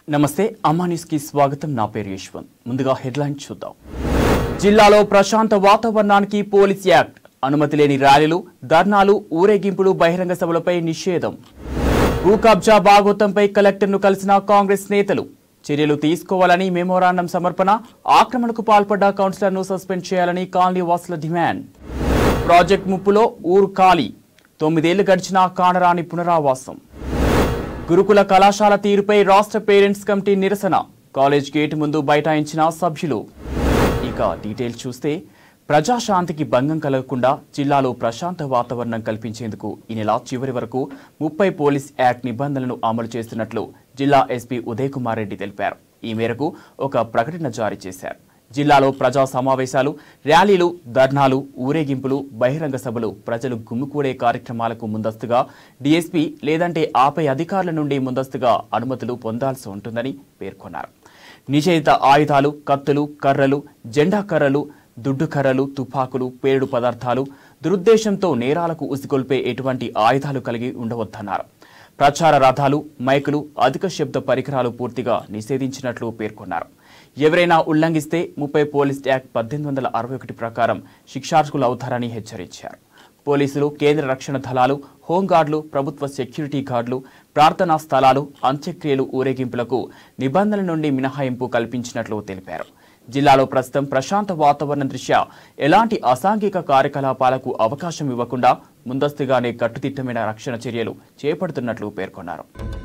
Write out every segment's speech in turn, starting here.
నమస్తే అమ్మా న్యూస్ కి స్వాగతం నా పేరు యశ్వంత్ ముందుగా హెడ్లైన్ చూద్దాం జిల్లాలో ప్రశాంత వాతావరణానికి పోలీస్ యాక్ట్ అనుమతి లేని ర్యాలీలు ధర్నాలు ఊరేగింపులు బహిరంగ సభలపై నిషేధం భూ కబ్జా బాగోతంపై కలెక్టర్ను కలిసిన కాంగ్రెస్ నేతలు చర్యలు తీసుకోవాలని మెమోరాండం సమర్పణ ఆక్రమణకు పాల్పడ్డ కౌన్సిలర్ను సస్పెండ్ చేయాలని కాలనీ వాసుల డిమాండ్ ప్రాజెక్ట్ ముప్పులో ఊరు ఖాళీ తొమ్మిదేళ్లు గడిచినా కానరాని పునరావాసం గురుకుల కళాశాల తీరుపై రాష్ట్ర పేరెంట్స్ కమిటీ నిరసన కాలేజ్ గేటు ముందు బైఠాయించిన సభ్యులు ఇక డీటెయిల్స్ చూస్తే ప్రజాశాంతికి భంగం కలగకుండా జిల్లాలో ప్రశాంత వాతావరణం కల్పించేందుకు ఈ నెల చివరి వరకు ముప్పై పోలీస్ యాక్ట్ నిబంధనలను అమలు చేస్తున్నట్లు జిల్లా ఎస్పీ ఉదయ్ కుమార్ రెడ్డి తెలిపారు ఈ మేరకు ఒక ప్రకటన జారీ చేశారు జిల్లాలో ప్రజా సమావేశాలు ర్యాలీలు ధర్నాలు ఊరేగింపులు బహిరంగ సభలు ప్రజలు గుమ్మికూడే కార్యక్రమాలకు ముందస్తుగా డీఎస్పీ లేదంటే ఆపై అధికారుల నుండి ముందస్తుగా అనుమతులు పొందాల్సి ఉంటుందని పేర్కొన్నారు నిషేధిత ఆయుధాలు కత్తులు కర్రలు జెండా కర్రలు దుడ్డు కర్రలు తుపాకులు పేలుడు పదార్థాలు దురుద్దేశంతో నేరాలకు ఉసిగొల్పే ఎటువంటి ఆయుధాలు కలిగి ఉండవద్దన్నారు ప్రచార రథాలు మైకులు అధిక శబ్ద పరికరాలు పూర్తిగా నిషేధించినట్లు పేర్కొన్నారు ఎవరైనా ఉల్లంఘిస్తే ముప్పై పోలీస్ యాక్ట్ పద్దెనిమిది వందల అరవై ఒకటి ప్రకారం శిక్షార్హులు అవుతారని హెచ్చరించారు పోలీసులు కేంద్ర రక్షణ దళాలు హోంగార్డులు ప్రభుత్వ సెక్యూరిటీ గార్డులు ప్రార్థనా స్థలాలు అంత్యక్రియలు ఊరేగింపులకు నిబంధనల నుండి మినహాయింపు కల్పించినట్లు తెలిపారు జిల్లాలో ప్రస్తుతం ప్రశాంత వాతావరణం దృష్ట్యా ఎలాంటి అసాంఘిక కార్యకలాపాలకు అవకాశం ఇవ్వకుండా ముందస్తుగానే కట్టుదిట్టమైన రక్షణ చర్యలు చేపడుతున్నట్లు పేర్కొన్నారు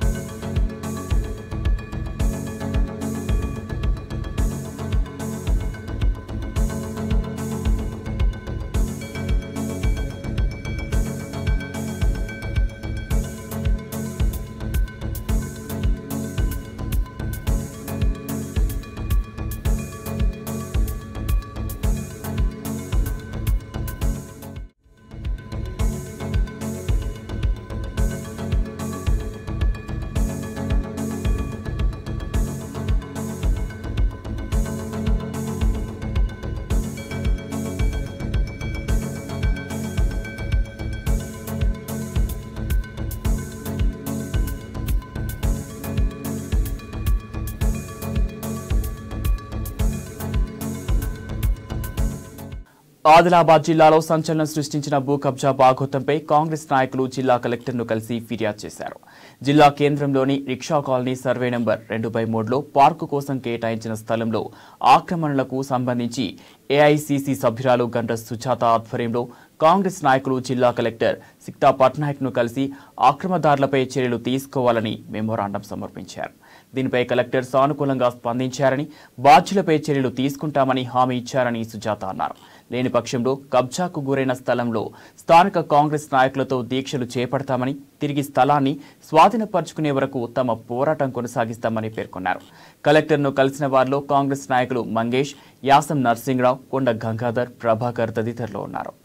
ఆదిలాబాద్ జిల్లాలో సంచలనం సృష్టించిన భూ కబ్జా బాగోతంపై కాంగ్రెస్ నాయకులు జిల్లా కలెక్టర్ను కలిసి ఫిర్యాదు చేశారు జిల్లా కేంద్రంలోని రిక్షా కాలనీ సర్వే నంబర్ రెండు బై మూడులో పార్కు కోసం కేటాయించిన స్థలంలో ఆక్రమణలకు సంబంధించి ఏఐసిసి సభ్యురాలు గంట సుజాత ఆధ్వర్యంలో కాంగ్రెస్ నాయకులు జిల్లా కలెక్టర్ సిక్తా పట్నాయక్ ను కలిసి ఆక్రమదారులపై చర్యలు తీసుకోవాలని మెమోరాండం సమర్పించారు దీనిపై కలెక్టర్ సానుకూలంగా స్పందించారని బాధ్యులపై చర్యలు తీసుకుంటామని హామీ ఇచ్చారని సుజాత అన్నారు లేని పక్షంలో కబ్జాకు గురైన స్థలంలో స్థానిక కాంగ్రెస్ నాయకులతో దీక్షలు చేపడతామని తిరిగి స్థలాన్ని స్వాధీనపరుచుకునే వరకు తమ పోరాటం కొనసాగిస్తామని పేర్కొన్నారు కలెక్టర్ను కలిసిన వారిలో కాంగ్రెస్ నాయకులు మంగేష్ యాసం నర్సింగ్రావు కొండ గంగాధర్ ప్రభాకర్ తదితరులు ఉన్నారు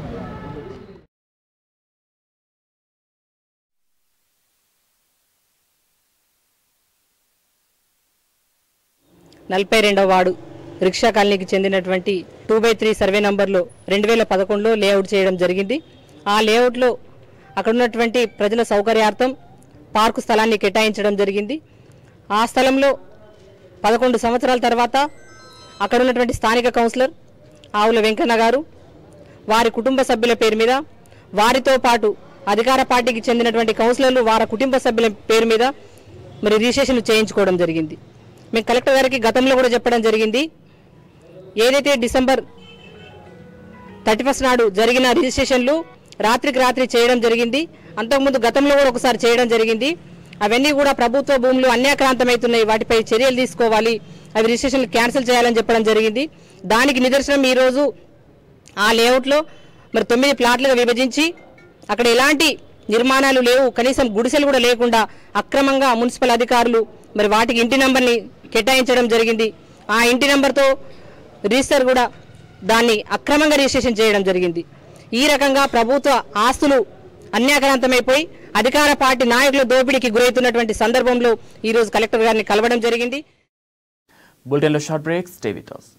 నలభై రెండవ వార్డు రిక్షా కాలనీకి చెందినటువంటి టూ బై త్రీ సర్వే నంబర్లో రెండు వేల పదకొండులో లేఅవుట్ చేయడం జరిగింది ఆ లేఅవుట్లో అక్కడ ఉన్నటువంటి ప్రజల సౌకర్యార్థం పార్కు స్థలాన్ని కేటాయించడం జరిగింది ఆ స్థలంలో పదకొండు సంవత్సరాల తర్వాత అక్కడ ఉన్నటువంటి స్థానిక కౌన్సిలర్ ఆవుల వెంకన్న గారు వారి కుటుంబ సభ్యుల పేరు మీద వారితో పాటు అధికార పార్టీకి చెందినటువంటి కౌన్సిలర్లు వారి కుటుంబ సభ్యుల పేరు మీద మరి రిజిస్ట్రేషన్ చేయించుకోవడం జరిగింది మేము కలెక్టర్ గారికి గతంలో కూడా చెప్పడం జరిగింది ఏదైతే డిసెంబర్ థర్టీ ఫస్ట్ నాడు జరిగిన రిజిస్ట్రేషన్లు రాత్రికి రాత్రి చేయడం జరిగింది అంతకుముందు గతంలో కూడా ఒకసారి చేయడం జరిగింది అవన్నీ కూడా ప్రభుత్వ భూములు అన్యాక్రాంతమవుతున్నాయి వాటిపై చర్యలు తీసుకోవాలి అవి రిజిస్ట్రేషన్లు క్యాన్సిల్ చేయాలని చెప్పడం జరిగింది దానికి నిదర్శనం ఈరోజు ఆ లేఅవుట్లో మరి తొమ్మిది ప్లాట్లుగా విభజించి అక్కడ ఎలాంటి నిర్మాణాలు లేవు కనీసం గుడిసెలు కూడా లేకుండా అక్రమంగా మున్సిపల్ అధికారులు మరి వాటికి ఇంటి నంబర్ని కేటాయించడం జరిగింది ఆ ఇంటి నంబర్తో రిజిస్టర్ కూడా దాన్ని అక్రమంగా రిజిస్ట్రేషన్ చేయడం జరిగింది ఈ రకంగా ప్రభుత్వ ఆస్తులు అన్యాక్రాంతమైపోయి అధికార పార్టీ నాయకుల దోపిడీకి గురవుతున్నటువంటి సందర్భంలో ఈ రోజు కలెక్టర్ గారిని కలవడం జరిగింది బులెటిన్లో short break stay with us.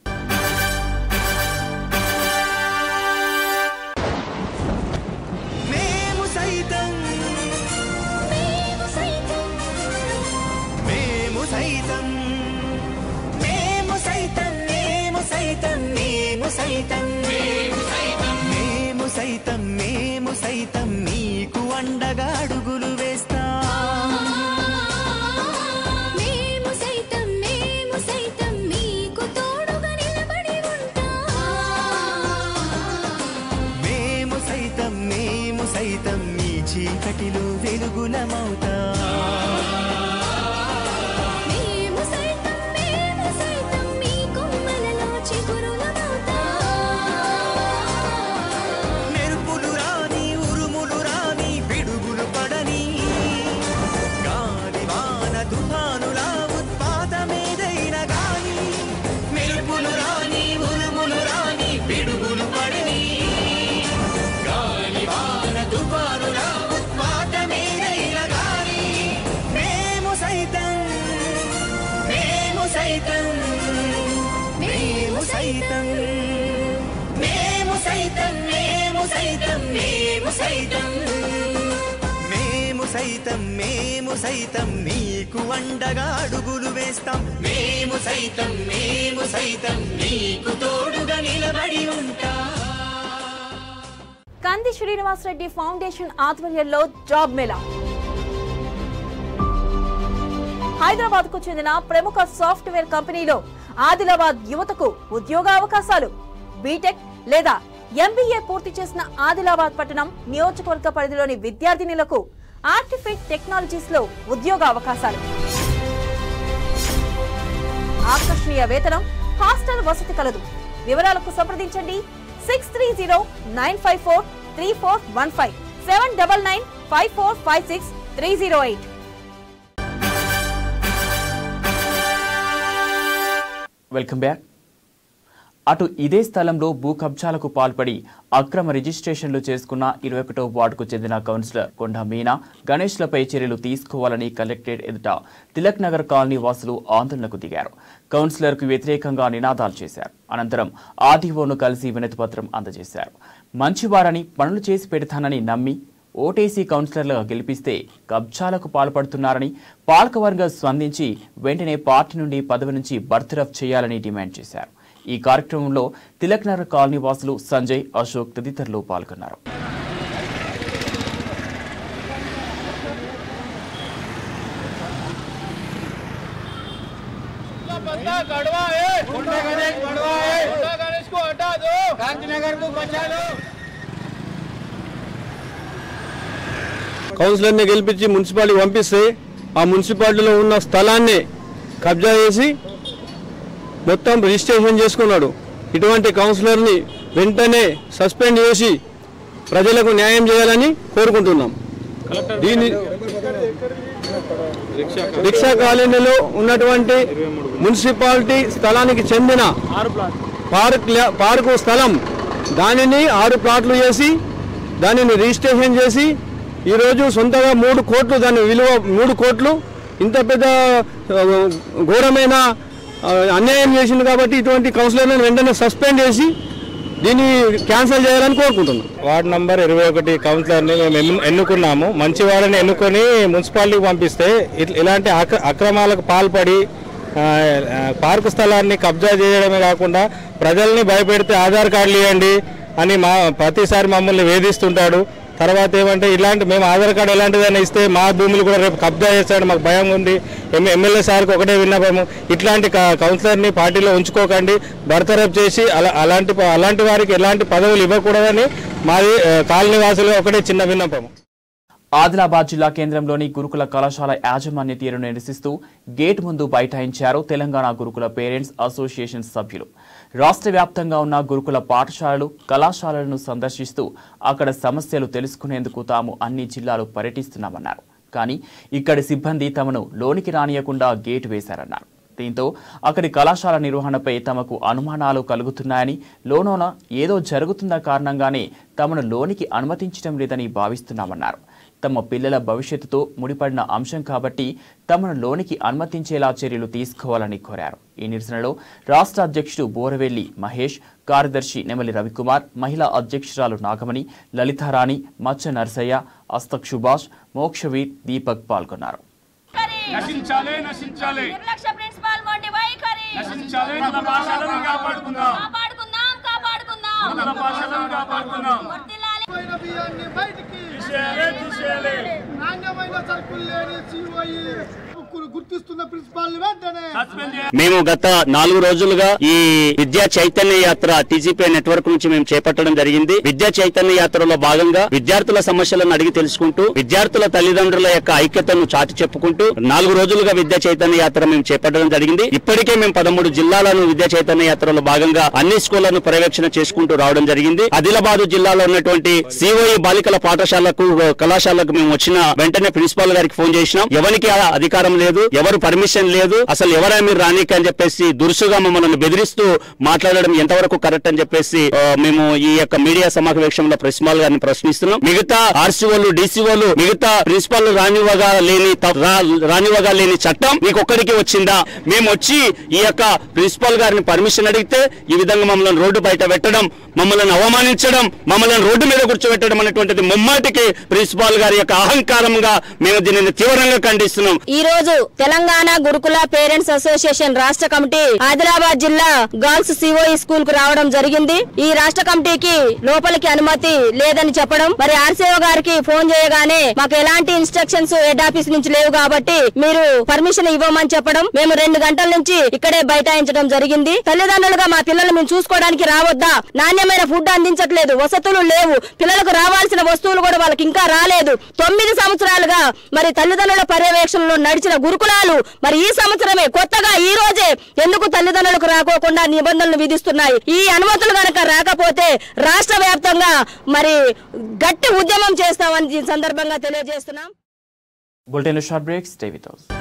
మేము సైతం మేము సైతం అండగా అడుగులు వేస్తా మేము సైతం మేము సైతం మీకు తోడుగా నిలబడి ఉంటాం మేము సైతం మేము సైతం మీ చీకటిలో వెలుగులమవుతా మేము సైతం మేము సైతం మీ కొమ్మలలో చిగురులమవుతాం మెరుపులు రాని ఉరుములు రాని పిడుగులు పడని గాలి వాన తుఫానుల ఉత్పాతమేదైన గాని మెరుపులు రాని ఉరుములు రాని పిడుగులు పడని గాలి వాన తుఫానుల ఉత్పాతమేదైన గాని మేము సైతం మేము సైతం మేము సైతం మేము సైతం మేము సైతం మేము సైతం మేము సైతం మేము సైతం నీకు అండగా అడుగులు వేస్తాం మేము సైతం మేము సైతం నీకు తోడుగా నిలబడి ఉంటాం కంది శ్రీనివాసరెడ్డి ఫౌండేషన్ ఆధ్వర్యంలో జాబ్ మేళా హైదరాబాద్ కు చెందిన ప్రముఖ సాఫ్ట్వేర్ కంపెనీలో ఆదిలాబాద్ యువతకు ఉద్యోగ అవకాశాలు బీటెక్ లేదా ఎంబీఏ పూర్తి చేసిన ఆదిలాబాద్ పట్టణం నియోజకవర్గ పరిధిలోని విద్యార్థినులకు ఆర్టిఫిక్ టెక్నాలజీస్ లో ఉద్యోగ అవకాశాలు ఆకర్షణీయ వేతనం హాస్టల్ వసతి కలదు వివరాలకు సంప్రదించండి six three zero nine five four three four one five seven double nine five four five six three zero eight welcome back అటు ఇదే స్థలంలో భూ కబ్జాలకు పాల్పడి అక్రమ రిజిస్ట్రేషన్లు చేసుకున్న ఇరవై ఒకటో వార్డుకు చెందిన కౌన్సిలర్ కొండ మీనా గణేష్లపై చర్యలు తీసుకోవాలని కలెక్టరేట్ ఎదుట తిలక్ నగర్ కాలనీ వాసులు ఆందోళనకు దిగారు కౌన్సిలర్కు వ్యతిరేకంగా నినాదాలు చేశారు అనంతరం ఆర్డీఓను కలిసి వినతిపత్రం అందజేశారు మంచివారని పనులు చేసి పెడతానని నమ్మి ఓటేసీ కౌన్సిలర్లుగా గెలిపిస్తే కబ్జాలకు పాల్పడుతున్నారని పాలకవర్గం స్పందించి వెంటనే పార్టీ నుండి పదవి నుంచి బర్తరఫ్ చేయాలని డిమాండ్ చేశారు ఈ కార్యక్రమంలో తిలక్ నగర్ కాలనీ వాసులు సంజయ్ అశోక్ తదితరులు పాల్గొన్నారు बंदा कड़वा है गुंडा गणेश कड़वा है गुंडा गणेश को हटा दो गांधीनगर को बचा लो కౌన్సిలర్ని గెలిపించి మున్సిపాలిటీ పంపిస్తే ఆ మున్సిపాలిటీలో ఉన్న స్థలాన్ని కబ్జా చేసి మొత్తం రిజిస్ట్రేషన్ చేసుకున్నాడు ఇటువంటి కౌన్సిలర్ని వెంటనే సస్పెండ్ చేసి ప్రజలకు న్యాయం చేయాలని కోరుకుంటున్నాం దీని రిక్షా కాలనీలో ఉన్నటువంటి మున్సిపాలిటీ స్థలానికి చెందిన పార్క్ ల- పార్కు స్థలం దానిని ఆరు ప్లాట్లు చేసి దానిని రిజిస్ట్రేషన్ చేసి ఈరోజు సొంతగా మూడు కోట్లు దాని విలువ మూడు కోట్లు ఇంత పెద్ద ఆ, ఘోరమైన ఆ, అన్యాయం చేసింది కాబట్టి ఇటువంటి కౌన్సిలర్లను వెంటనే సస్పెండ్ చేసి దీన్ని క్యాన్సిల్ చేయాలని కోరుకుంటున్నాం వార్డ్ నంబర్ ఇరవై ఒకటి కౌన్సిలర్ని మేము ఎన్ను- ఎన్నుకున్నాము మంచి వారిని ఎన్నుకొని మున్సిపాలిటీకి పంపిస్తే ఇట్ల- ఇలాంటి అక్ర అక్రమాలకు పాల్పడి ఆ, ఆ, పార్కు స్థలాన్ని కబ్జా చేయడమే కాకుండా ప్రజల్ని భయపెడితే ఆధార్ కార్డులు ఇవ్వండి అని మా ప్రతిసారి మమ్మల్ని వేధిస్తుంటాడు తర్వాత ఏమంటే ఇలాంటి మేము ఆధార్ కార్డు ఎలాంటిదైనా ఇస్తే మా భూములు కూడా రేపు కబ్జా చేస్తాడు మాకు భయం ఉంది ఎమ్- ఎమ్మెల్యే సార్కి ఒకటే విన్నపము ఇట్లాంటి క- కౌన్సిలర్ని పార్టీలో ఉంచుకోకండి బర్తరఫ్ చేసి అలా అలాంటి ప- అలాంటి వారికి ఎలాంటి పదవులు ఇవ్వకూడదని మాది ఆ, కాలనీ వాసులుగా ఒకటే చిన్న విన్నపము ఆదిలాబాద్ జిల్లా కేంద్రంలోని గురుకుల కళాశాల యాజమాన్య తీరును నిరసిస్తూ గేట్ ముందు బైఠాయించారు తెలంగాణ గురుకుల పేరెంట్స్ అసోసియేషన్ సభ్యులు రాష్ట్ర వ్యాప్తంగా ఉన్న గురుకుల పాఠశాలలు కళాశాలలను సందర్శిస్తూ అక్కడ సమస్యలు తెలుసుకునేందుకు తాము అన్ని జిల్లాలు పర్యటిస్తున్నామన్నారు కానీ ఇక్కడి సిబ్బంది తమను లోనికి రానియకుండా గేటు వేశారన్నారు దీంతో అక్కడి కళాశాల నిర్వహణపై తమకు అనుమానాలు కలుగుతున్నాయని లోనోన ఏదో జరుగుతున్న కారణంగానే తమను లోనికి అనుమతించడం లేదని భావిస్తున్నామన్నారు తమ పిల్లల భవిష్యత్తుతో ముడిపడిన అంశం కాబట్టి తమను లోనికి అనుమతించేలా చర్యలు తీసుకోవాలని కోరారు ఈ నిరసనలో రాష్ట్ర అధ్యక్షుడు బోరవెల్లి మహేష్ కార్యదర్శి నెమలి రవికుమార్ మహిళా అధ్యక్షురాలు నాగమణి లలితారాణి మచ్చ నర్సయ్య అస్తక్ సుభాష్ మోక్షవీర్ దీపక్ పాల్గొన్నారు నశించాలి నశించాలి నిర్లక్ష్య ప్రిన్సిపాల్ మొండి వైఖరి నశించాలి మన భాషలను కాపాడుకుందాం కాపాడుకుందాం కాపాడుకుందాం మన భాషలను కాపాడుకుందాం వర్ధిల్లాలి తీసేయాలి తీసేయాలి సరుకులు లేని COE గుర్తిస్తున్న ప్రిన్సిపాల్ వెంటనే మేము గత నాలుగు రోజులుగా ఈ విద్యా చైతన్య యాత్ర టీజీపీ నెట్వర్క్ నుంచి మేము చేపట్టడం జరిగింది విద్యా చైతన్య యాత్రలో భాగంగా విద్యార్థుల సమస్యలను అడిగి తెలుసుకుంటూ విద్యార్థుల తల్లిదండ్రుల యొక్క ఐక్యతను చాటి చెప్పుకుంటూ నాలుగు రోజులుగా విద్యా చైతన్య యాత్ర మేము చేపట్టడం జరిగింది ఇప్పటికే మేము పదమూడు జిల్లాలను విద్యా చైతన్య యాత్రలో భాగంగా అన్ని స్కూళ్లను పర్యవేక్షణ చేసుకుంటూ రావడం జరిగింది ఆదిలాబాద్ జిల్లాలో ఉన్నటువంటి సిఓఈ బాలికల పాఠశాలకు కళాశాలకు మేము వచ్చిన వెంటనే ప్రిన్సిపాల్ గారికి ఫోన్ చేసినాం ఎవరికి ఆ అధికారం లేదు ఎవరు పర్మిషన్ లేదు అసలు ఎవరా మీరు రానీకి అని చెప్పేసి దురుసుగా మమ్మల్ని బెదిరిస్తూ మాట్లాడడం ఎంతవరకు కరెక్ట్ అని చెప్పేసి ఆ, మేము ఈ యొక్క మీడియా సమావేశంలో ప్రిన్సిపాల్ గారిని ప్రశ్నిస్తున్నాం మిగతా ఆర్సీఓలు డీసీఓలు మిగతా ప్రిన్సిపాల్ రానివ్వగా లేని త- రా- రానివ్వగా లేని చట్టం మీకు ఒక్కడికి వచ్చిందా మేము వచ్చి ఈ యొక్క ప్రిన్సిపాల్ గారిని పర్మిషన్ అడిగితే ఈ విధంగా మమ్మల్ని రోడ్డు బయట పెట్టడం మమ్మల్ని అవమానించడం మమ్మల్ని రోడ్డు మీద కూర్చోబెట్టడం అనేటువంటిది ముమ్మాటికి ప్రిన్సిపాల్ గారి యొక్క అహంకారంగా మేము దీనిని తీవ్రంగా ఖండిస్తున్నాం ఈ రోజు తెలంగాణ గురుకుల పేరెంట్స్ అసోసియేషన్ రాష్ట్ర కమిటీ ఆదిలాబాద్ జిల్లా గర్ల్స్ సిఓఈ స్కూల్ కు రావడం జరిగింది ఈ రాష్ట్ర కమిటీకి లోపలికి అనుమతి లేదని చెప్పడం మరి ఆర్సీఓ గారికి ఫోన్ చేయగానే మాకు ఎలాంటి ఇన్స్ట్రక్షన్స్ హెడ్ ఆఫీస్ నుంచి లేవు కాబట్టి మీరు పర్మిషన్ ఇవ్వమని చెప్పడం మేము రెండు గంటల నుంచి ఇక్కడే బైఠాయించడం జరిగింది తల్లిదండ్రులుగా మా పిల్లలు మేము చూసుకోవడానికి రావద్దా నాణ్యమైన ఫుడ్ అందించట్లేదు వసతులు లేవు పిల్లలకు రావాల్సిన వస్తువులు కూడా వాళ్ళకి ఇంకా రాలేదు తొమ్మిది సంవత్సరాలుగా మరి తల్లిదండ్రుల పర్యవేక్షణలో నడిచిన గురుకులాలు మరి ఈ సంవత్సరమే కొత్తగా ఈ రోజే ఎందుకు తల్లిదండ్రులకు రాకోకుండా నిబంధనలు విధిస్తున్నాయి ఈ అనుమతులు గనక రాకపోతే రాష్ట్ర వ్యాప్తంగా మరి గట్టి ఉద్యమం చేస్తామని ఈ సందర్భంగా తెలియజేస్తున్నాం bulletin short breaks stay with us.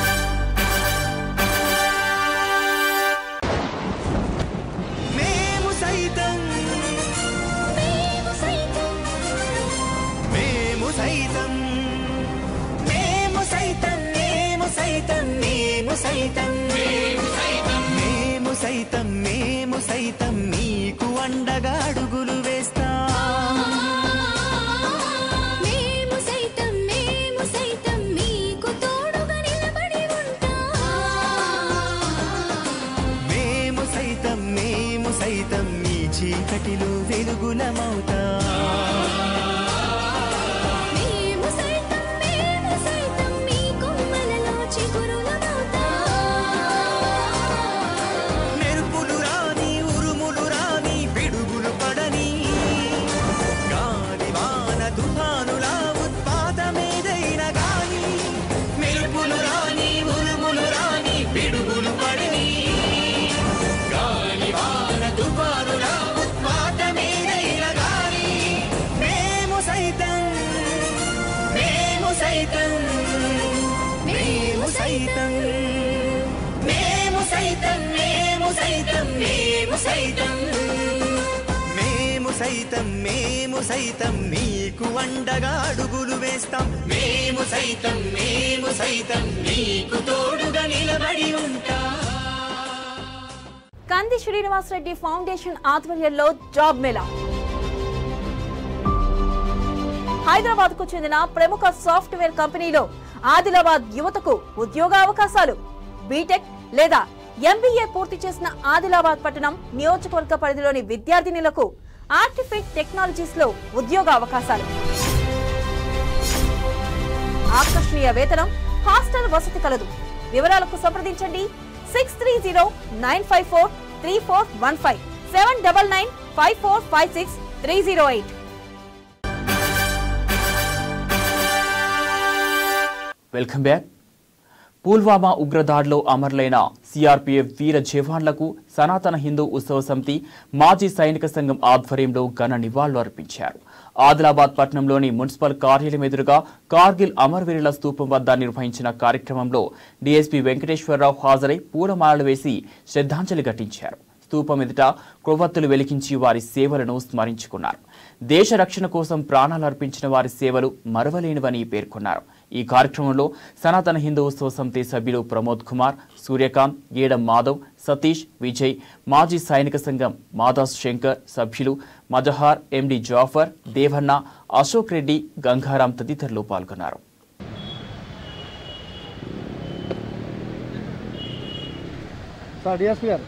మేము సైతం మేము సైతం మేము సైతం మేము సైతం మేము సైతం మేము సైతం మేము సైతం మేము సైతం మేము సైతం మీకు అండగా అడుగులు వేస్తాం మేము సైతం మేము సైతం మీకు తోడుగా నిలబడి ఉంటాం మేము సైతం మేము సైతం మీ చీకటిలో వెలుగులమవుతాం మేము సైతం మేము సైతం మీ కొమ్మలలో చిగురులమవుతాం మెరుపులు రాని ఉరుములు రాని పిడుగులు పడని గాలి వాన తుఫానులా ఉత్పాతమేదైనా గాని మెరుపులు రాని ఉరుములు రాని పిడుగులు పడని గాలి వాన తుఫానులా ఉత్పాతమేదైనా గాని మేము సైతం మేము సైతం మేము సైతం మేము సైతం మేము సైతం మేము సైతం మేము సైతం మేము సైతం మీకు అండగా అడుగులు వేస్తాం మేము సైతం మేము సైతం మీకు తోడుగా నిలబడి ఉంటాం కంది శ్రీనివాసరెడ్డి ఫౌండేషన్ ఆధ్వర్యంలో జాబ్ మేళా హైదరాబాద్ కు చెందిన ప్రముఖ సాఫ్ట్వేర్ కంపెనీలో ఆదిలాబాద్ యువతకు ఉద్యోగ అవకాశాలు బీటెక్ లేదా ఎంబీఏ పూర్తి చేసిన ఆదిలాబాద్ పట్టణం నియోజకవర్గ పరిధిలోని విద్యార్థినులకు ఆర్టిఫిక్ టెక్నాలజీస్ లో ఉద్యోగ అవకాశాలు ఆకర్షణీయ వేతనం హాస్టల్ వసతి కలదు వివరాలకు సంప్రదించండి six three zero nine five four three four one five seven double nine five four five six three zero eight welcome back Pulwama ఉగ్రదాడిలో అమరులైన సిఆర్పీఎఫ్ వీర జవాన్లకు సనాతన హిందూ ఉత్సవ సమితి మాజీ సైనిక సంఘం ఆధ్వర్యంలో ఘన నివాళులు అర్పించారు ఆదిలాబాద్ పట్టణంలోని మున్సిపల్ కార్యాలయం ఎదురుగా కార్గిల్ అమరవీరుల స్తూపం వద్ద నిర్వహించిన కార్యక్రమంలో డీఎస్పీ వెంకటేశ్వరరావు హాజరై పూలమాలలు వేసి శ్రద్ధాంజలి ఘటించారు స్తూపం ఎదుట కొవ్వొత్తులు వెలిగించి వారి సేవలను స్మరించుకున్నారు దేశ రక్షణ కోసం ప్రాణాలు అర్పించిన వారి సేవలు మరవలేనివని పేర్కొన్నారు ఈ కార్యక్రమంలో సనాతన హిందూ ఉత్సవ సమితి సభ్యులు ప్రమోద్ కుమార్ సూర్యకాంత్ గేడం మాధవ్ సతీష్ విజయ్ మాజీ సైనిక సంఘం మాదాస్ శంకర్ సభ్యులు మజహార్ ఎండి జాఫర్ దేవన్న అశోక్ రెడ్డి గంగారాం తదితరులు పాల్గొన్నారు సార్ డిఎస్పీ గారు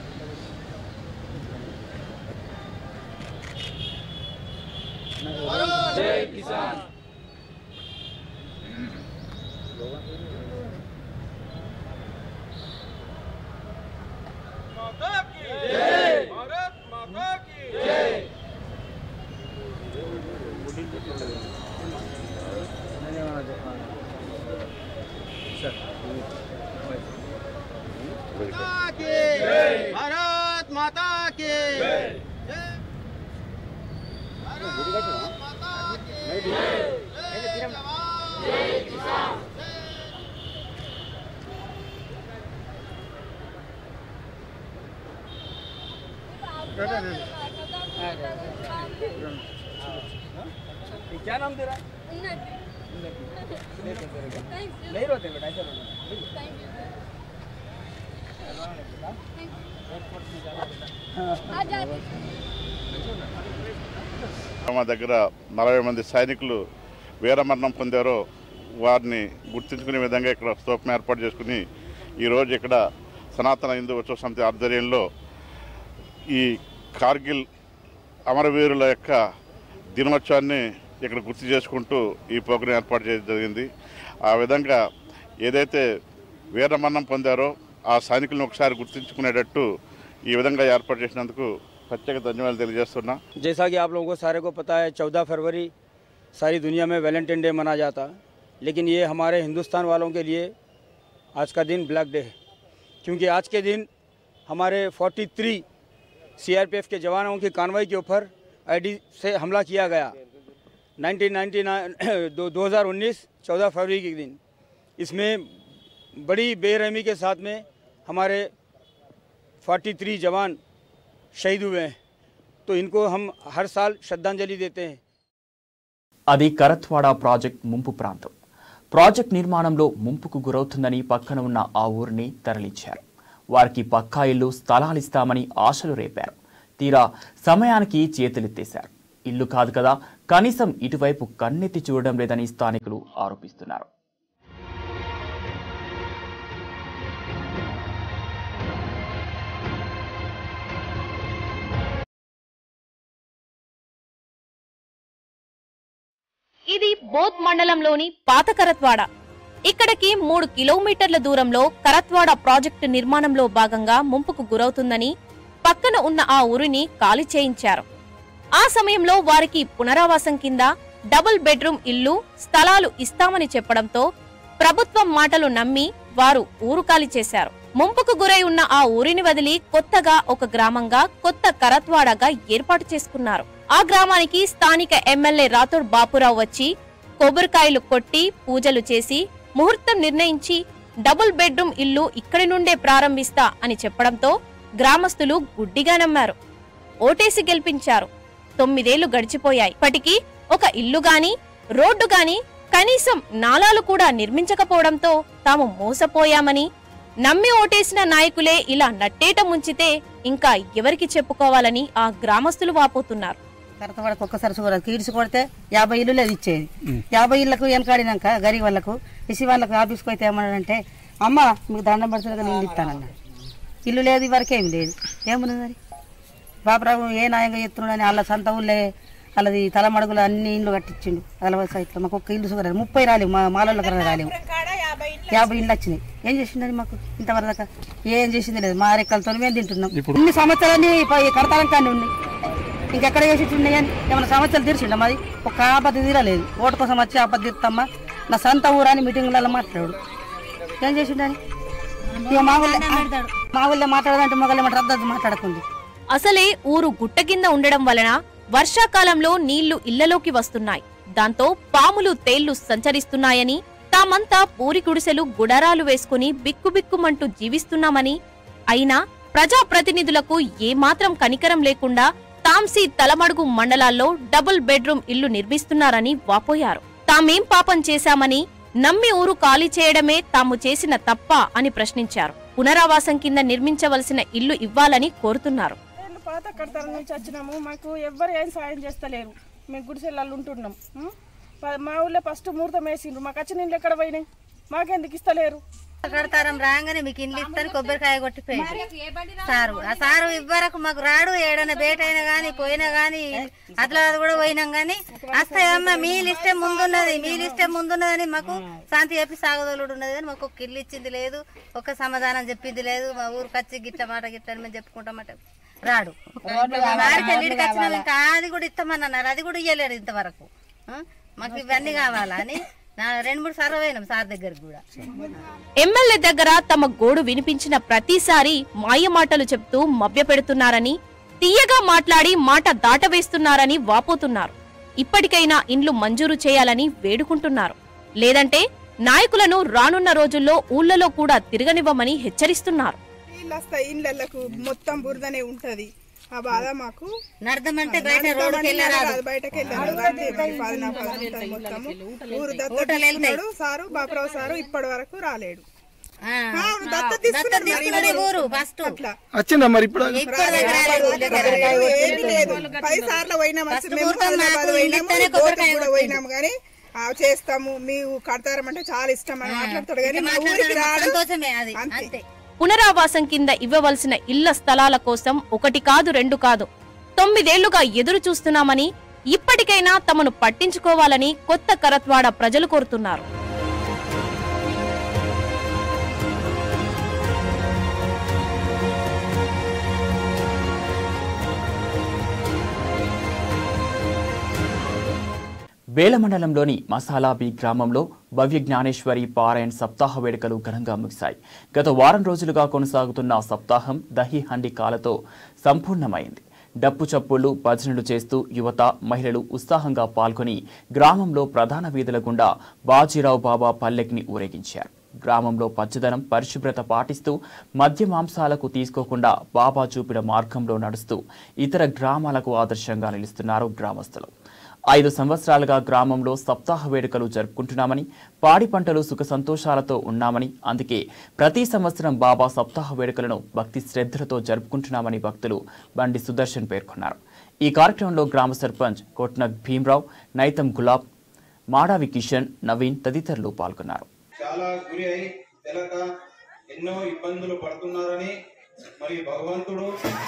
भारत माता की क्या नाम तेरा नहीं रोते बेटा ऐसा మా దగ్గర నలభై మంది సైనికులు వీరమరణం పొందారో వారిని గుర్తించుకునే విధంగా ఇక్కడ స్తూపం ఏర్పాటు చేసుకుని ఈరోజు ఇక్కడ సనాతన హిందూ ఉత్సవ సమితి ఆధ్వర్యంలో ఈ కార్గిల్ అమరవీరుల యొక్క దినోత్సవాన్ని ఇక్కడ గుర్తు చేసుకుంటూ ఈ ప్రోగ్రాం ఏర్పాటు చేయడం జరిగింది ఆ విధంగా ఏదైతే వీరమరణం పొందారో ఆ సైనికులను ఒకసారి గుర్తించుకునేటట్టు ఈ విధంగా ఏర్పాటు చేసినందుకు ప్రత్యేక ధన్యవాదాలు తెలియజేస్తున్నా जैसा कि आप लोगों को सारे को पता है चौदह फरवरी सारी दुनिया में वैलेंटाइन डे मनाया जाता है लेकिन ये हमारे हिंदुस्तान वालों के लिए आज का दिन ब्लैक डे है क्योंकि आज के दिन हमारे 43 सीआरपीएफ के जवानों की कार्रवाई के ऊपर आईडी से हमला किया गया 1999 दो 2019 14 फरवरी के दिन इसमें बड़ी बेरहमी के साथ में हमारे 43 जवान शहीद हुए हैं तो इनको हम हर साल श्रद्धांजलि देते हैं అది కరత్వాడ ప్రాజెక్ట్ ముంపు ప్రాంతం ప్రాజెక్ట్ నిర్మాణంలో ముంపుకు గురవుతుందని పక్కన ఉన్న ఆ ఊరిని తరలించారు వారికి పక్కా ఇల్లు స్థలాలిస్తామని ఆశలు రేపారు తీరా సమయానికి చేతులెత్తేశారు ఇల్లు కాదు కదా కనీసం ఇటువైపు కన్నెత్తి చూడడం లేదని స్థానికులు ఆరోపిస్తున్నారు ఇది బోధ్ మండలంలోని పాత కరత్వాడ ఇక్కడికి మూడు కిలోమీటర్ల దూరంలో కరత్వాడ ప్రాజెక్టు నిర్మాణంలో భాగంగా ముంపుకు గురవుతుందని పక్కన ఉన్న ఆ ఊరిని ఖాళీ చేయించారు ఆ సమయంలో వారికి పునరావాసం కింద డబుల్ బెడ్రూమ్ ఇల్లు స్థలాలు ఇస్తామని చెప్పడంతో ప్రభుత్వం మాటలు నమ్మి వారు ఊరు ఖాళీ చేశారు ముంపుకు గురై ఉన్న ఆ ఊరిని వదిలి కొత్తగా ఒక గ్రామంగా కొత్త కరత్వాడగా ఏర్పాటు చేసుకున్నారు ఆ గ్రామానికి స్థానిక ఎమ్మెల్యే రాథోడ్ బాపురావు వచ్చి కొబ్బరికాయలు కొట్టి పూజలు చేసి ముహూర్తం నిర్ణయించి డబుల్ బెడ్రూమ్ ఇల్లు ఇక్కడి నుండే ప్రారంభిస్తా అని చెప్పడంతో గ్రామస్తులు గుడ్డిగా నమ్మారు ఓటేసి గెలిపించారు తొమ్మిదేళ్లు గడిచిపోయాయి ఇప్పటికీ ఒక ఇల్లు గాని రోడ్డు గాని కనీసం నాలాలు కూడా నిర్మించకపోవడంతో తాము మోసపోయామని నమ్మి ఓటేసిన నాయకులే ఇలా నట్టేట ముంచితే ఇంకా ఎవరికి చెప్పుకోవాలని ఆ గ్రామస్తులు వాపోతున్నారు కరతవాడకు ఒక్కసారి చూడదు కీడ్చి కొడితే యాభై ఇల్లు లేదు ఇచ్చేది యాభై ఇళ్లకు వెనకాడినాక గరీబ్ వాళ్ళకు ఇసి వాళ్ళకు ఆఫీస్కి అయితే ఏమన్నాడంటే అమ్మ మీకు దండం పడుతుంది కదా నేను ఇస్తానన్నాడు ఇల్లు లేదు ఇవరకేమి లేదు ఏమున్నది మరి బాబురావు ఏ న్యాయంగా చెప్తున్నాడని వాళ్ళ సొంత ఊళ్ళే వాళ్ళది తలమడుగులు అన్ని ఇండ్లు కట్టించిండు అలవై సైట్లో మాకు ఒక్క ఇల్లు సుగరాదు ముప్పై రాలేవు మా మాలల్లో కన్నా రాలేవు యాభై ఇల్లు వచ్చినాయి ఏం చేసిందని మాకు ఇంతవరకు దాకా ఏం చేసింది లేదు మా రెక్కలతో మేము తింటున్నాం ఇన్ని సంవత్సరాన్ని కడతాం కానీ ఉన్నాయి ఇంకెక్కడ చేసి ఉన్నాయని ఏమైనా సమస్యలు తీర్చిండ మాది ఒక ఆపత్తి తీరలేదు ఓటు కోసం వచ్చి ఆపత్తి తీరుతామ్మా నా సొంత ఊరాని మీటింగ్లలో మాట్లాడు ఏం చేసిండని ఇక మా ఊళ్ళో మా ఊళ్ళో మాట్లాడదంటే మొగలు రద్దు మాట్లాడకుంది అసలే ఊరు గుట్ట కింద ఉండడం వలన వర్షాకాలంలో నీళ్లు ఇళ్లలోకి వస్తున్నాయి దాంతో పాములు తేళ్లు సంచరిస్తున్నాయని తామంతా పూరి గుడిసెలు గుడారాలు వేసుకుని బిక్కుబిక్కుమంటూ జీవిస్తున్నామని అయినా ప్రజాప్రతినిధులకు ఏమాత్రం కనికరం లేకుండా తాంసీ తలమడుగు మండలాల్లో డబుల్ బెడ్రూమ్ ఇల్లు నిర్మిస్తున్నారని వాపోయారు తామేం పాపం చేశామని నమ్మి ఊరు ఖాళీ చేయడమే తాము చేసిన తప్ప అని ప్రశ్నించారు పునరావాసం కింద నిర్మించవలసిన ఇల్లు ఇవ్వాలని కోరుతున్నారు మేము పాత కడతాల నుంచి వచ్చినాము మాకు ఎవ్వరు ఏం సాయం చేస్తలేరు మేము గుడిసెళ్ళల్లో ఉంటున్నాం ఉం? ప- మా ఊళ్ళో ఫస్ట్ ముహూర్తం వేసిండ్రు మాకు వచ్చిన ఇల్లు ఎక్కడ పోయినాయి మాకెందుకు ఇస్తలేరు కడతారం రాగానే మీకు ఇండ్లు ఇస్తాను కొబ్బరికాయ కొట్టిపోయింది సారు ఆ సారు ఇవ్వరకు మాకు రాడు ఏడైనా బేట అయినా గానీ పోయినా గానీ అట్లా అది కూడా పోయినాం గానీ వస్తాయమ్మ మీ లిస్టే ముందున్నది మీ లిస్టే ముందున్నదని మాకు శాంతి చెప్పి సాగదోలుడు ఉన్నది కానీ మాకు ఒక ఇల్లు ఇచ్చింది లేదు ఒక సమాధానం చెప్పింది లేదు మా ఊరికి వచ్చి గిట్ల మాట గిట్ల అని మేము చెప్పుకుంటామట రాడు వారికి వెళ్ళిడికి వచ్చినాం ఇంకా అది కూడా ఇస్తామన్నారు అది కూడా ఇయ్యలేడు ఇంతవరకు ఆ? మాకు ఇవన్నీ కావాలా అని నా రెండు మూడు సార్లు పోయినాం సార్ దగ్గరికి కూడా ఎమ్మెల్యే దగ్గర తమ గోడు వినిపించిన ప్రతిసారి మాయమాటలు చెప్తూ మభ్యపెడుతున్నారని తీయగా మాట్లాడి మాట దాటవేస్తున్నారని వాపోతున్నారు ఇప్పటికైనా ఇండ్లు మంజూరు చేయాలని వేడుకుంటున్నారు లేదంటే నాయకులను రానున్న రోజుల్లో ఊళ్ళలో కూడా తిరగనివ్వమని హెచ్చరిస్తున్నారు నీళ్ళు వస్తాయి ఇండ్లకు మొత్తం బురదనే ఉంటది ఆ బాధ మాకు నడదమంటే బయట రోడ్డుకి వెళ్ళరాదు. బయటకి వెళ్ళరాదు అంతే మరి పది నా పది ఉంటుంది మొత్తము ఊరు దత్త తీసుకున్నాడు సారు బాపురావు సారు ఇప్పటి వరకు రాలేడు ఆ, అవును, దత్త తీసుకున్నాడు తీసుకున్నాడు ఈ ఊరు ఫస్ట్ అట్లా వచ్చిందా మరి ఇప్పుడు ఏది లేదు పది సార్లు పోయినాం ఫస్ట్ మేము ముహూర్తం హైదరాబాద్ నాకు పోయినాము ఇస్తేనే గోతుకు కొబ్బరికాయ కూడా పోయినాము కానీ ఆ, చేస్తాము మీరు కడతారమంటే చాలా ఇష్టం అని మాట్లాడతాడు కానీ మా ఊరికి రాడు సంతోషమే అది అంతే పునరావాసం కింద ఇవ్వవలసిన ఇళ్ల స్థలాల కోసం ఒకటి కాదు రెండు కాదు తొమ్మిదేళ్లుగా ఎదురు చూస్తున్నామని ఇప్పటికైనా తమను పట్టించుకోవాలని కొత్త కరత్వాడ ప్రజలు కోరుతున్నారు బేల మండలంలోని మసాలాబీ గ్రామంలో భవ్య జ్ఞానేశ్వరి పారాయణ సప్తాహ వేడుకలు ఘనంగా ముగిశాయి గత వారం రోజులుగా కొనసాగుతున్న సప్తాహం దహి హండి కాలతో సంపూర్ణమైంది డప్పు చప్పుళ్లు భజనలు చేస్తూ యువత మహిళలు ఉత్సాహంగా పాల్గొని గ్రామంలో ప్రధాన వీధుల గుండా బాజీరావు బాబా పల్లెక్ని ఊరేగించారు గ్రామంలో పచ్చదనం పరిశుభ్రత పాటిస్తూ మద్య మాంసాలకు తీసుకోకుండా బాబా చూపిన మార్గంలో నడుస్తూ ఇతర గ్రామాలకు ఆదర్శంగా నిలుస్తున్నారు గ్రామస్తులు ఐదు సంవత్సరాలుగా గ్రామంలో సప్తాహ వేడుకలు జరుపుకుంటున్నామని పాడి పంటలు సుఖ సంతోషాలతో ఉన్నామని అందుకే ప్రతి సంవత్సరం బాబా సప్తాహ వేడుకలను భక్తి శ్రద్ధలతో జరుపుకుంటున్నామని భక్తులు బండి సుదర్శన్ పేర్కొన్నారు ఈ కార్యక్రమంలో గ్రామ సర్పంచ్ కొట్న భీమ్రావ్ నైతం గులాబ్ మాడావి కిషన్ నవీన్ తదితరులు పాల్గొన్నారు చాలా గురి అయి తెలక ఎన్నో ఇబ్బందులు పడుతున్నారని మరి భగవంతుడు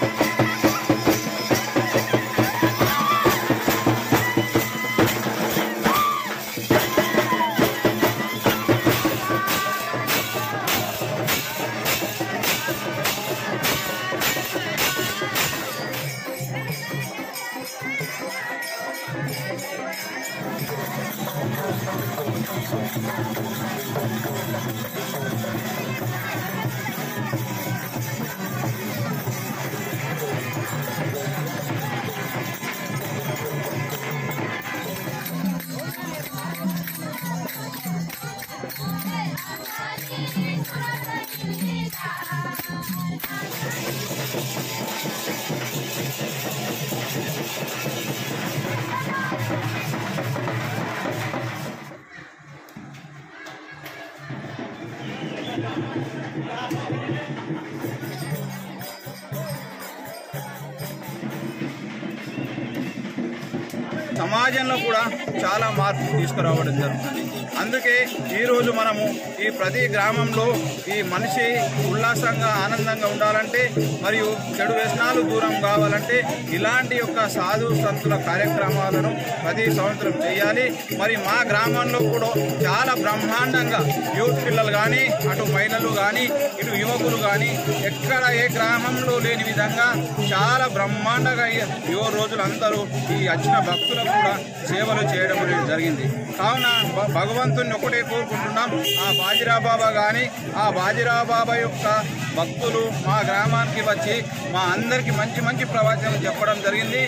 సమాజంలో కూడా చాలా మార్పు తీసుకురావడం జరుగుతుంది అందుకే ఈరోజు మనము ఈ ప్రతి గ్రామంలో ఈ మనిషి ఉల్లాసంగా ఆనందంగా ఉండాలంటే మరియు చెడు వ్యసనాలు దూరం కావాలంటే ఇలాంటి యొక్క సాధు సంతుల కార్యక్రమాలను ప్రతి సంవత్సరం చేయాలి మరి మా గ్రామంలో కూడా చాలా బ్రహ్మాండంగా యూత్ పిల్లలు కానీ అటు మహిళలు కానీ ఇటు యువకులు కానీ ఎక్కడ ఏ గ్రామంలో లేని విధంగా చాలా బ్రహ్మాండంగా ఈ యువ రోజులు అందరూ ఈ వచ్చిన భక్తులకు కూడా సేవలు చేయడం అనేది జరిగింది కావున భ- భగవంతుని ఒకటే కోరుకుంటున్నాం ఆ బాజిరా బాబా కానీ ఆ బాజిరా బాబా యొక్క భక్తులు మా గ్రామానికి వచ్చి మా అందరికి మంచి మంచి ప్రవచనం చెప్పడం జరిగింది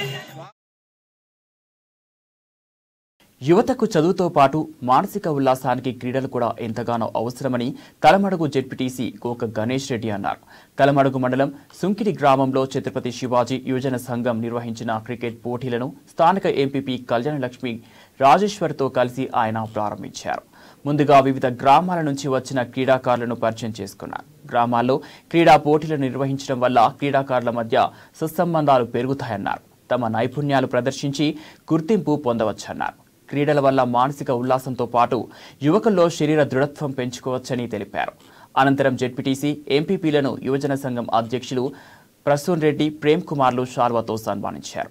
యువతకు చదువుతో పాటు మానసిక ఉల్లాసానికి క్రీడలు కూడా ఎంతగానో అవసరమని కలమడుగు జెడ్పీటీసీ కోక గణేష్ రెడ్డి అన్నారు కలమడుగు మండలం సుంకిడి గ్రామంలో ఛత్రపతి శివాజీ యువజన సంఘం నిర్వహించిన క్రికెట్ పోటీలను స్థానిక ఎంపీపీ కళ్యాణలక్ష్మి రాజేశ్వర్తో కలిసి ఆయన ప్రారంభించారు ముందుగా వివిధ గ్రామాల నుంచి వచ్చిన క్రీడాకారులను పరిచయం చేసుకున్నారు గ్రామాల్లో క్రీడా పోటీలను నిర్వహించడం వల్ల క్రీడాకారుల మధ్య సత్సంబంధాలు పెరుగుతాయన్నారు తమ నైపుణ్యాలు ప్రదర్శించి గుర్తింపు పొందవచ్చన్నారు క్రీడల వల్ల మానసిక ఉల్లాసంతో పాటు యువకుల్లో శరీర దృఢత్వం పెంచుకోవచ్చని తెలిపారు అనంతరం జెడ్పీటీసీ ఎంపీపీలను యువజన సంఘం అధ్యక్షులు ప్రసూన్ రెడ్డి ప్రేమ్ కుమార్లు షాల్వాతో సన్మానించారు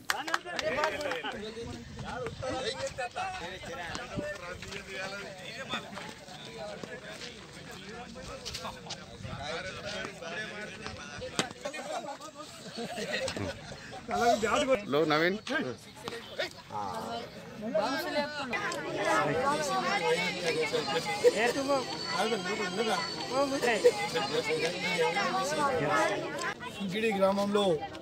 లో నవీన్ సుంకిడి గ్రామంలో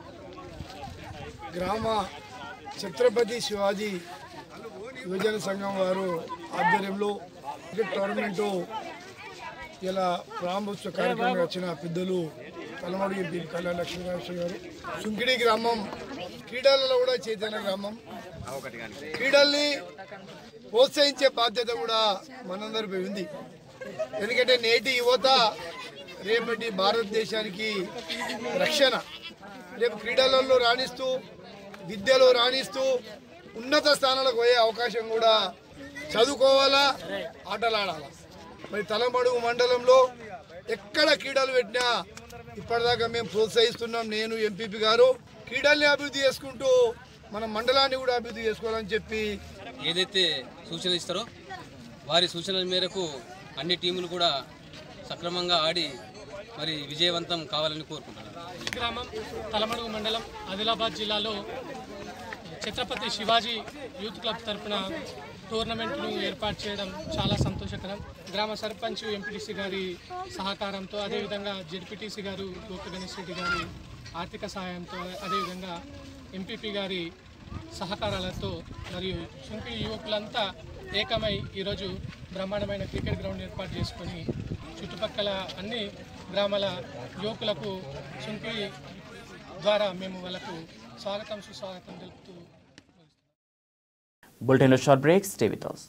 గ్రామ ఛత్రపతి శివాజీ యువజన సంఘం వారు ఆధ్వర్యంలో క్రికెట్ టోర్నమెంటు ఇలా ప్రారంభోత్సవ కార్యక్రమం వచ్చిన పెద్దలు తలమడుగు ఎంపీ కళ్యాణ లక్ష్మీనారాయణ గారు సుంకిడి గ్రామం క్రీడలలో కూడా చైతన్య గ్రామం క్రీడల్ని ప్రోత్సహించే బాధ్యత కూడా మనందరిపై ఉంది ఎందుకంటే నేటి యువత రేపటి భారతదేశానికి రక్షణ రేపు క్రీడలలో రాణిస్తూ విద్యలో రాణిస్తూ ఉన్నత స్థానాలకు పోయే అవకాశం కూడా చదువుకోవాలా ఆటలు ఆడాలా మరి తలమడుగు మండలంలో ఎక్కడ క్రీడలు పెట్టినా ఇప్పటిదాకా మేము ప్రోత్సహిస్తున్నాం నేను ఎంపీపీ గారు క్రీడల్ని అభివృద్ధి చేసుకుంటూ మన మండలాన్ని కూడా అభివృద్ధి చేసుకోవాలని చెప్పి ఏదైతే సూచనలు ఇస్తారో వారి సూచనల మేరకు అన్ని టీములు కూడా సక్రమంగా ఆడి మరి విజయవంతం కావాలని కోరుకుంటున్నాను గ్రామం తలమడుగు మండలం ఆదిలాబాద్ జిల్లాలో ఛత్రపతి శివాజీ యూత్ క్లబ్ తరపున టోర్నమెంట్ను ఏర్పాటు చేయడం చాలా సంతోషకరం గ్రామ సర్పంచ్ ఎంపీటీసీ గారి సహకారంతో అదేవిధంగా జెడ్పీటీసీ గారు గోప గణేష్ రెడ్డి గారి ఆర్థిక సహాయంతో అదేవిధంగా ఎంపీపీ గారి సహకారాలతో మరియు సుంకి యువకులంతా ఏకమై ఈరోజు బ్రహ్మాండమైన క్రికెట్ గ్రౌండ్ ఏర్పాటు చేసుకొని చుట్టుపక్కల అన్ని గ్రామాల యువకులకు సుంకి ద్వారా మేము వాళ్ళకు స్వాగతం సుస్వాగతం తెలుపుతూ బులెటిన్లో short break stay with us.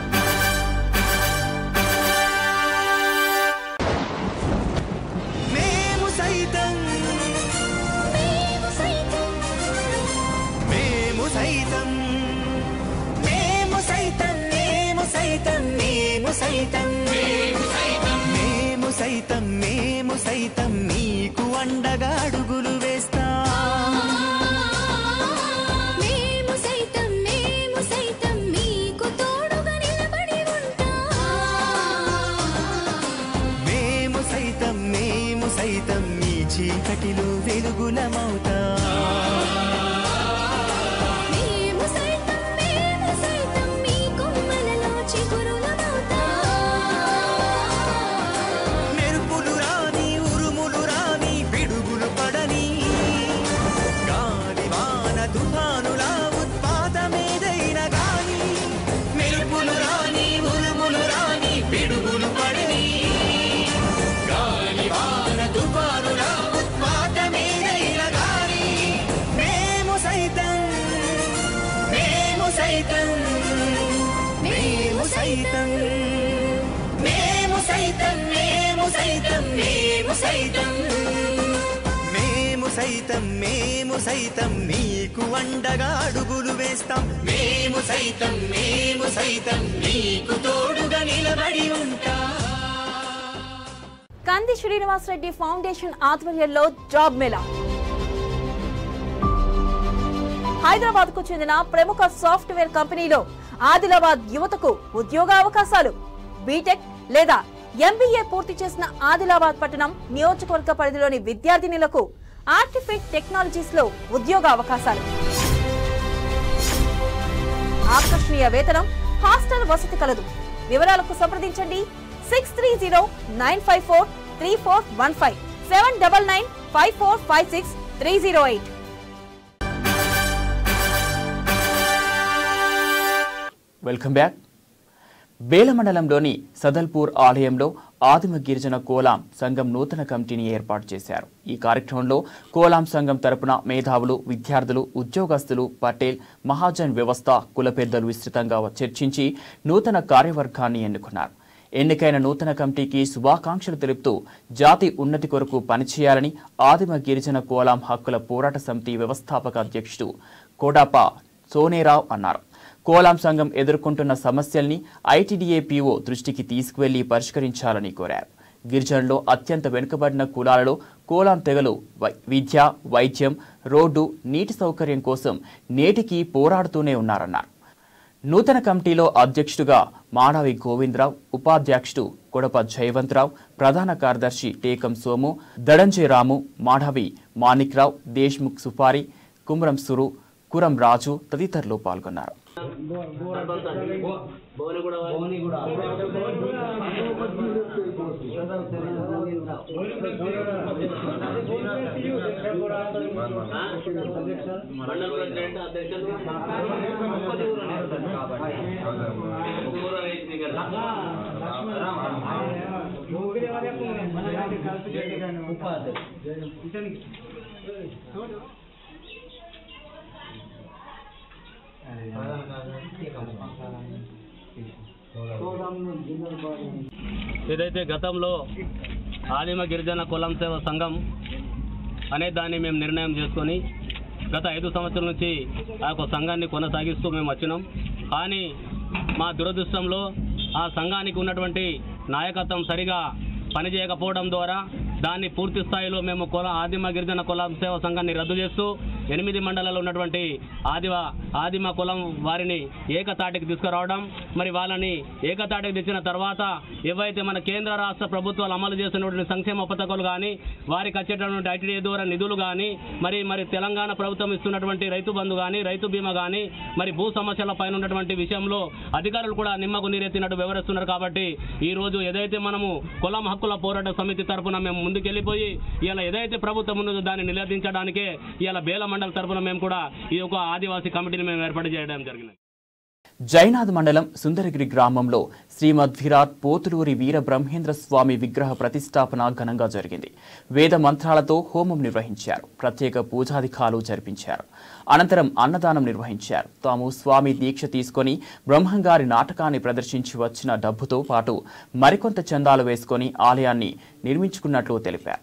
మేము సైతం మేము సైతం మేము సైతం మేము సైతం మేము సైతం మేము సైతం మేము సైతం మేము సైతం మీకు అండగా అడుగులు వేస్తా మేము సైతం మేము సైతం మీకు తోడుగా నిలబడి మేము సైతం మేము సైతం మీ చీకటిలో వెలుగులమవుతా మేము సైతం మేము సైతం మీ కొమ్మలలో చిగురులమవుతా మెరుపులు రాని ఉరుములు రాని పిడుగులు పడని గాలి వాన తుఫానుల ఉత్పాతమేదైన గాని మెరుపులు రాని ఉరుములు రాని పిడుగులు పడని గాలి వాన తుఫానుల ఉత్పాతమేదైన గాని మేము సైతం మేము సైతం మేము సైతం మేము సైతం మేము సైతం మేము సైతం మేము సైతం మేము సైతం మీకు అండగా అడుగులు వేస్తాం మేము సైతం మేము సైతం మీకు తోడుగా నిలబడి ఉంటాం కంది శ్రీనివాసరెడ్డి ఫౌండేషన్ ఆధ్వర్యంలో జాబ్ మేళా హైదరాబాద్ కు చెందిన ప్రముఖ సాఫ్ట్వేర్ కంపెనీలో ఆదిలాబాద్ యువతకు ఉద్యోగ అవకాశాలు బీటెక్ లేదా ఎంబీఏ పూర్తి చేసిన ఆదిలాబాద్ పట్టణం నియోజకవర్గ పరిధిలోని విద్యార్థినులకు ఆర్టిఫిక్ టెక్నాలజీస్ లో ఉద్యోగ అవకాశాలు ఆకర్షణీయ వేతనం హాస్టల్ వసతి కలదు వివరాలకు సంప్రదించండి six three zero nine five four three four one five seven double nine five four five six three zero eight welcome back Bela మండలంలోని సదల్పూర్ ఆలయంలో ఆదిమ గిరిజన కోలాం సంఘం నూతన కమిటీని ఏర్పాటు చేశారు ఈ కార్యక్రమంలో కోలాం సంఘం తరపున మేధావులు విద్యార్థులు ఉద్యోగస్తులు పటేల్ మహాజన్ వ్యవస్థ కుల పెద్దలు విస్తృతంగా చర్చించి నూతన కార్యవర్గాన్ని ఎన్నుకున్నారు ఎన్నికైన నూతన కమిటీకి శుభాకాంక్షలు తెలుపుతూ జాతి ఉన్నతి కొరకు పనిచేయాలని ఆదిమ గిరిజన కోలాం హక్కుల పోరాట సమితి వ్యవస్థాపక అధ్యక్షుడు కోడాప సోనేరావు అన్నారు కోలాం సంఘం ఎదుర్కొంటున్న సమస్యల్ని ఐటీడీఏ పీఓ దృష్టికి తీసుకువెళ్లి పరిష్కరించాలని కోరారు గిరిజనులు అత్యంత వెనుకబడిన కులాలలో కోలాం తెగలు వై- విద్య వైద్యం రోడ్డు నీటి సౌకర్యం కోసం నేటికి పోరాడుతూనే ఉన్నారన్నారు నూతన కమిటీలో అధ్యక్షుడిగా మానవి గోవిందరావు ఉపాధ్యక్షుడు కొడప జయవంతరావు ప్రధాన కార్యదర్శి టేకం సోము దడంజే రాము మాధవి మాణిక్రావు దేశ్ముఖ్ సుపారి కుమరం సురు కురం రాజు తదితరులు పాల్గొన్నారు ఏదైతే గతంలో ఆదిమ గిరిజన కులం సేవ సంఘం అనే దాన్ని మేము నిర్ణయం చేసుకొని గత ఐదు సంవత్సరాల నుంచి ఆ యొక్క సంఘాన్ని కొనసాగిస్తూ మేము వచ్చినాం కానీ మా దురదృష్టంలో ఆ సంఘానికి ఉన్నటువంటి నాయకత్వం సరిగా పనిచేయకపోవడం ద్వారా దాన్ని పూర్తి స్థాయిలో మేము కుల ఆదిమ గిరిజన కులం సేవ సంఘాన్ని రద్దు చేస్తూ ఎనిమిది మండలాల్లో ఉన్నటువంటి ఆదివ ఆదిమ కులం వారిని ఏకతాటికి తీసుకురావడం మరి వాళ్ళని ఏకతాటికి తెచ్చిన తర్వాత ఏవైతే మన కేంద్ర రాష్ట్ర ప్రభుత్వాలు అమలు చేస్తున్నటువంటి సంక్షేమ పథకాలు కానీ వారికి వచ్చేటటువంటి ఐటీడీ ద్వారా నిధులు కానీ మరి మరి తెలంగాణ ప్రభుత్వం ఇస్తున్నటువంటి రైతు బంధు కానీ రైతు బీమా కానీ మరి భూ సమస్యల పైన ఉన్నటువంటి విషయంలో అధికారులు కూడా నిమ్మకు నీరెత్తినట్టు వివరిస్తున్నారు కాబట్టి ఈ రోజు ఏదైతే మనము కులం హక్కుల పోరాట సమితి తరపున మేము ముందుకెళ్ళిపోయి ఇలా ఏదైతే ప్రభుత్వం ఉన్నదో దాన్ని నిలదీంచడానికే ఇలా బేల మండల తరపున మేము కూడా ఈ యొక్క ఆదివాసీ కమిటీని మేము ఏర్పాటు చేయడం జరిగింది జైనాథ్ మండలం సుందరగిరి గ్రామంలో శ్రీమద్ విరాట్ పోతులూరి వీర బ్రహ్మేంద్ర స్వామి విగ్రహ ప్రతిష్టాపన ఘనంగా జరిగింది వేద మంత్రాలతో హోమం నిర్వహించారు ప్రత్యేక పూజాధికాలు జరిపించారు అనంతరం అన్నదానం నిర్వహించారు తాము స్వామి దీక్ష తీసుకొని బ్రహ్మంగారి నాటకాన్ని ప్రదర్శించి వచ్చిన డబ్బుతో పాటు మరికొంత చందాలు వేసుకొని ఆలయాన్ని నిర్మించుకున్నట్లు తెలిపారు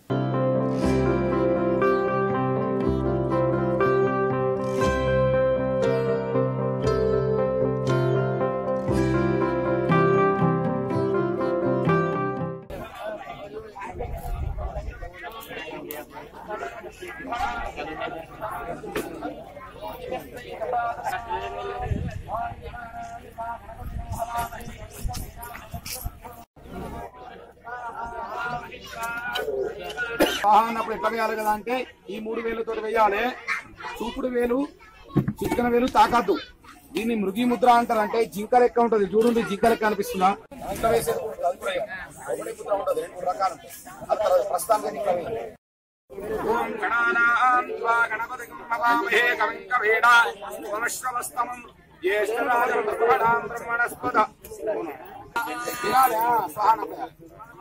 ఆహా అన్నప్పుడు ఎట్లా వేయాలి కదా అంటే ఈ మూడు వేలతో వేయాలి చూపుడు వేలు చిటికన వేలు తాకద్దు దీన్ని మృగి ముద్ర అంటారు అంటే జింక లెక్క ఉంటది చూడండి జింక లెక్క అనిపిస్తుందా ఇట్లా వేసేది తదుపరయం. ఒకటే ముద్ర ఉంటది రెండు మూడు రకాలు ఉంటాయి. అది తర్వాత ప్రస్తుతానికి ఇట్లా వేయాలి ఓం గణానాం త్వా గణపతిం భవామహే కవిం కవీన ఉపమశ్రవస్తమం జ్యేష్ఠరాజం బ్రహ్మణాం బ్రహ్మణస్పద వేయాలి, ఆ, సహనం వేయాలి.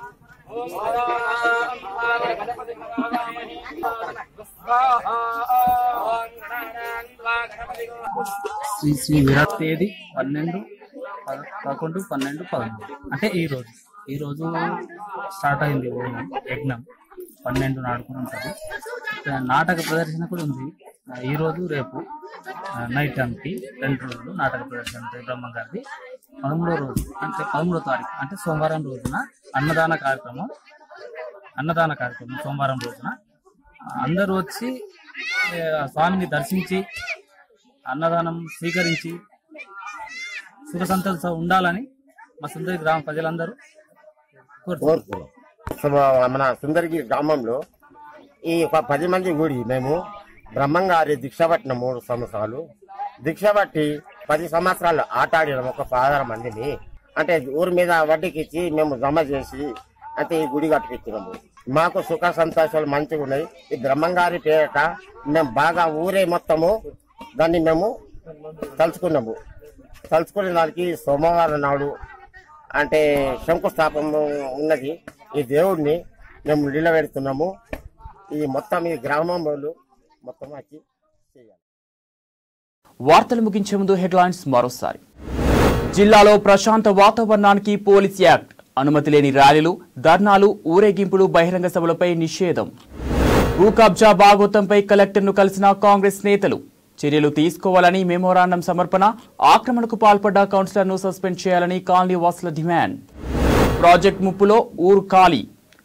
శ్రీ శ్రీ విరాట్ తేదీ పన్నెండు పద- పదకొండు పన్నెండు పదమూడు అంటే ఈ రోజు ఈ రోజు స్టార్ట్ అయింది హోమం, యజ్ఞం పన్నెండు నాడుకుని ఉంటుంది ఇక నాటక ప్రదర్శన కూడా ఉంది ఆ, ఈ రోజు రేపు ఆ, నైట్ టైంకి రెండు రోజులు నాటక ప్రదర్శన ఉంటుంది బ్రహ్మ గారిది పదమూడో రోజు అంటే పదమూడో తారీఖు అంటే సోమవారం రోజున అన్నదాన కార్యక్రమం అన్నదాన కార్యక్రమం సోమవారం రోజున అందరూ వచ్చి ఆ, స్వామిని దర్శించి అన్నదానం స్వీకరించి సుఖ సంతోష ఉండాలని మా సుందరి గ్రామ ప్రజలందరూ కోరుతున్నారు కోరుతున్నాం సో మన సుందరగిరి గ్రామంలో ఈ ఒక పది మంది కూడి మేము బ్రహ్మంగారి దీక్ష పట్టిన మూడు సంవత్సరాలు దీక్ష పట్టి పది సంవత్సరాలు ఆట ఆడినాం ఒక పదహారు మందిని అంటే ఊరి మీద వడ్డీకి ఇచ్చి మేము జమ చేసి అంటే ఈ గుడి కట్టిపించినాము మాకు సుఖ సంతోషాలు మంచిగా ఉన్నాయి ఈ బ్రహ్మంగారి పేరట మేము బాగా ఊరే మొత్తము దాన్ని మేము తలుచుకున్నాము తలుచుకునే దానికి సోమవారం నాడు అంటే శంకుస్థాపన ఉన్నది ఈ దేవుడిని మేము నిలబెడుతున్నాము ఈ మొత్తం ఈ గ్రామం వాళ్ళు మొత్తం వచ్చి చేయాలి వార్తలు ముగించే ముందు హెడ్లైన్స్ మరోసారి జిల్లాలో ప్రశాంత వాతావరణానికి పోలీస్ యాక్ట్ అనుమతి లేని ర్యాలీలు ధర్నాలు ఊరేగింపులు బహిరంగ సభలపై నిషేధం భూ కబ్జా బాగోతంపై కలెక్టర్ను కలిసిన కాంగ్రెస్ నేతలు చర్యలు తీసుకోవాలని మెమోరాండం సమర్పణ ఆక్రమణకు పాల్పడ్డ కౌన్సిలర్ను సస్పెండ్ చేయాలని కాలనీ వాసుల డిమాండ్ ప్రాజెక్ట్ ముప్పులో ఊరు ఖాళీ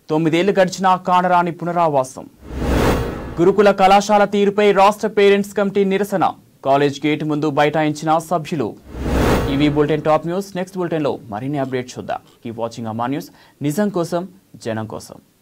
తొమ్మిదేళ్లు గడిచినా కానరాని పునరావాసం గురుకుల కళాశాల తీరుపై రాష్ట్ర పేరెంట్స్ కమిటీ నిరసన కాలేజ్ గేట్ ముందు బైఠాయించిన సభ్యులు ఇవి బులెటిన్ టాప్ న్యూస్ నెక్స్ట్ బులెటిన్లో మరిన్ని అప్డేట్ చూద్దాం కీప్ వాచింగ్ అమా న్యూస్ నిజం కోసం జనం కోసం